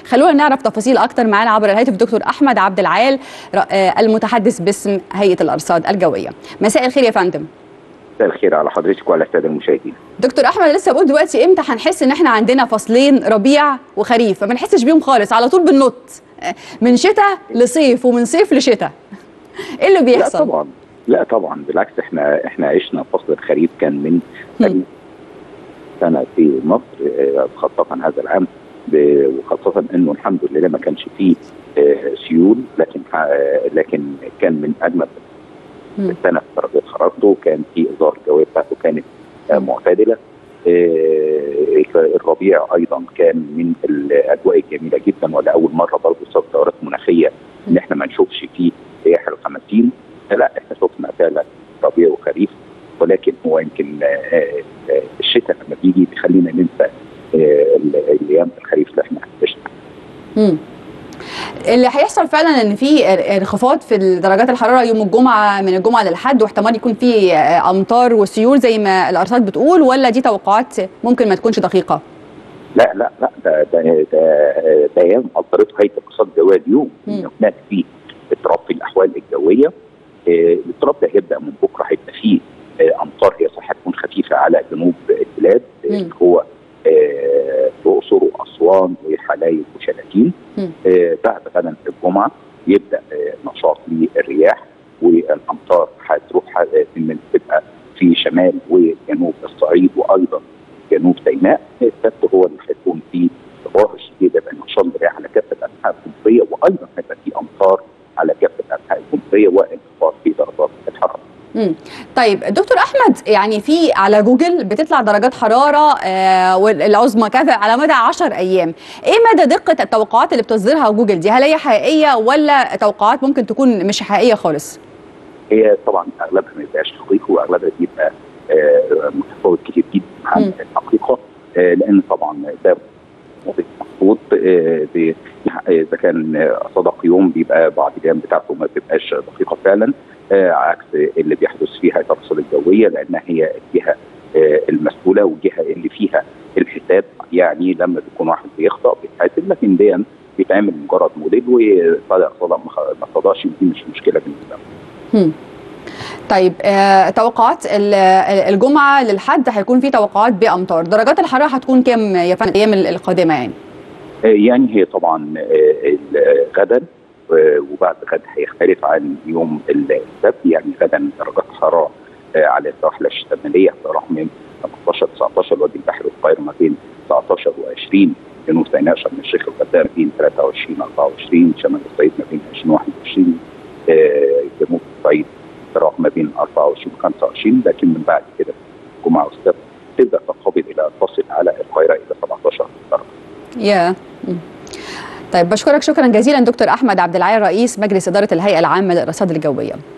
خلونا نعرف تفاصيل اكتر معانا عبر الهاتف دكتور احمد عبد العال المتحدث باسم هيئه الارصاد الجويه مساء الخير يا فندم مساء الخير على حضرتك وعلى الساده المشاهدين دكتور احمد لسه بقول دلوقتي امتى هنحس ان احنا عندنا فصلين ربيع وخريف ما بنحسش بيهم خالص على طول بننط من شتاء لصيف ومن صيف لشتاء ايه اللي بيحصل لا طبعا لا طبعا بالعكس احنا احنا عشنا فصل الخريف كان من سنه في مصر خاصه هذا العام وخاصه انه الحمد لله ما كانش فيه سيول لكن لكن كان من اجمل السنه في درجه حرارته كان في اظهار الجويه بتاعته كانت معتدله الربيع ايضا كان من الاجواء الجميله جدا ولاول مره برضه صار دورات مناخيه ان احنا ما نشوفش فيه رياح الخمسين لا احنا شفنا فعلا ربيع وخريف ولكن هو يمكن الشتاء لما بيجي بيخلينا ننسى الايام الخريف اللي احنا عشناها. اللي هيحصل فعلا ان في انخفاض في درجات الحراره يوم الجمعه من الجمعه للحد واحتمال يكون في امطار وسيول زي ما الارصاد بتقول ولا دي توقعات ممكن ما تكونش دقيقه؟ لا لا لا ده ده ده بيان اصدرته هيئه الارصاد الجويه اليوم ان هناك في اضطراب في الاحوال الجويه الاضطراب ده هيبدا من بكره هيبقى فيه امطار هي صح هتكون خفيفه على جنوب البلاد اللي هو الاقصر واسوان وحلايب وشلاتين آه بعد غدا الجمعه يبدا آه نشاط للرياح والامطار هتروح تبقى في شمال وجنوب الصعيد وايضا جنوب سيناء السبت هو اللي هيكون فيه ظواهر شديده بين نشاط الرياح على كافه انحاء الجمهوريه وايضا هيبقى في امطار على كافه انحاء الجمهوريه وانخفاض في درجات الحراره. مم. طيب دكتور احمد يعني في على جوجل بتطلع درجات حراره آه والعظمى كذا على مدى 10 ايام ايه مدى دقه التوقعات اللي بتصدرها جوجل دي هل هي حقيقيه ولا توقعات ممكن تكون مش حقيقيه خالص هي طبعا اغلبها ما بيبقاش حقيقي واغلبها بيبقى آه متفاوت كتير جدا عن الحقيقه آه لان طبعا ده محطوط اذا كان صدق يوم بيبقى بعض الايام بتاعته ما بتبقاش دقيقه فعلا آه عكس اللي بيحدث فيها التفاصيل الجويه لانها هي الجهه آه المسؤوله والجهه اللي فيها الحساب يعني لما بيكون واحد بيخطا بيتحاسب لكن دي بيتعمل مجرد موديل وصدق صدق ما صدقش دي مش مشكله بالنسبه له. طيب آه توقعات الجمعه للحد هيكون في توقعات بامطار درجات الحراره هتكون كام يا فندم الايام القادمه يعني؟ يعني هي طبعا غدا وبعد غد هيختلف عن يوم السبت يعني غدا درجات الحراره على السواحل الشماليه هتروح من 15 19 وادي البحر والقاهره ما بين 19 و20 جنوب سيناء شرم الشيخ والغردقه ما بين 23 24 شمال الصعيد ما بين 20 21 جنوب الصعيد تروح ما بين 24 و 25 لكن من بعد كده الجمعه والسبت تبدا تنخفض الى تصل على القاهره الى 17 درجه. يا yeah. طيب بشكرك شكرا جزيلا دكتور احمد عبد العال رئيس مجلس اداره الهيئه العامه للارصاد الجويه